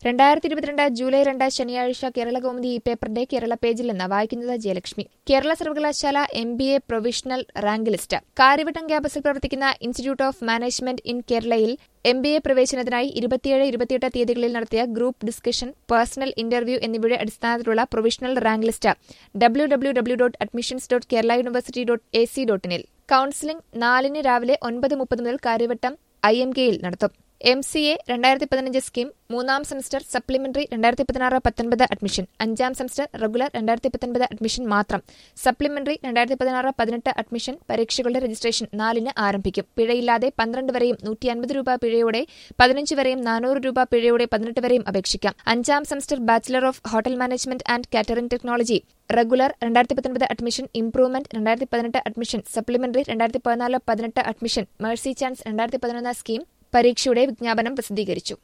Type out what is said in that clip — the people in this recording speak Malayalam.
രണ്ടായിരത്തി ഇരുപത്തിരണ്ട് ജൂലൈ രണ്ട് ശനിയാഴ്ച കേരള കൗമുദി ഈ പേപ്പറിന്റെ കേരള പേജിൽ നിന്ന് വായിക്കുന്നത് ജയലക്ഷ്മി കേരള സർവകലാശാല M B A provisional rank list Kariavattom ക്യാമ്പസിൽ പ്രവർത്തിക്കുന്ന ഇൻസ്റ്റിറ്റ്യൂട്ട് ഓഫ് മാനേജ്മെന്റ് ഇൻ കേരളയിൽ എം ബി എ പ്രവേശനത്തിനായി ഇരുപത്തിയേഴ് ഇരുപത്തിയെട്ട് തീയതികളിൽ നടത്തിയ ഗ്രൂപ്പ് ഡിസ്കഷൻ പേഴ്സണൽ ഇന്റർവ്യൂ എന്നിവയുടെ അടിസ്ഥാനത്തിലുള്ള provisional rank list W W W dot admissions dot Kerala university dot A C dot ഇനിൽ കൌൺസിലിംഗ് നാലിന് രാവിലെ ഒൻപത് മുപ്പത് മുതൽ കാര്യവട്ടം ഐ എം കെയിൽ നടത്തും എം സി എ രണ്ടായിരത്തി പതിനഞ്ച് സ്കീം മൂന്നാം സെമസ്റ്റർ സപ്ലിമെന്ററി രണ്ടായിരത്തി പതിനാറ് പത്തൊൻപത് അഡ്മിഷൻ അഞ്ചാം സെമസ്റ്റർ റെഗുലർ രണ്ടായിരത്തി പത്തൊൻപത് അഡ്മിഷൻ മാത്രം സപ്ലിമെന്ററി രണ്ടായിരത്തി പതിനാറ് പതിനെട്ട് അഡ്മിഷൻ പരീക്ഷകളുടെ രജിസ്ട്രേഷൻ നാലിന് ആരംഭിക്കും പിഴയില്ലാതെ പന്ത്രണ്ട് വരെയും നൂറ്റി അൻപത് രൂപ പിഴയോടെ പതിനഞ്ച് വരെയും നാനൂറ് രൂപ പിഴയോടെ പതിനെട്ട് വരെയും അപേക്ഷിക്കാം അഞ്ചാം semester bachelor of hotel management and catering technology regular രണ്ടായിരത്തി പത്തൊൻപത് അഡ്മിഷൻ ഇംപ്രൂവ്മെന്റ് രണ്ടായിരത്തി പതിനെട്ട് അഡ്മിഷൻ സപ്ലിമെന്ററി രണ്ടായിരത്തി പതിനാല് പതിനെട്ട് അഡ്മിഷൻ മേഴ്സി ചാൻസ് രണ്ടായിരത്തി പതിനൊന്ന് സ്കീം പരീക്ഷയുടെ വിജ്ഞാപനം പ്രസിദ്ധീകരിച്ചു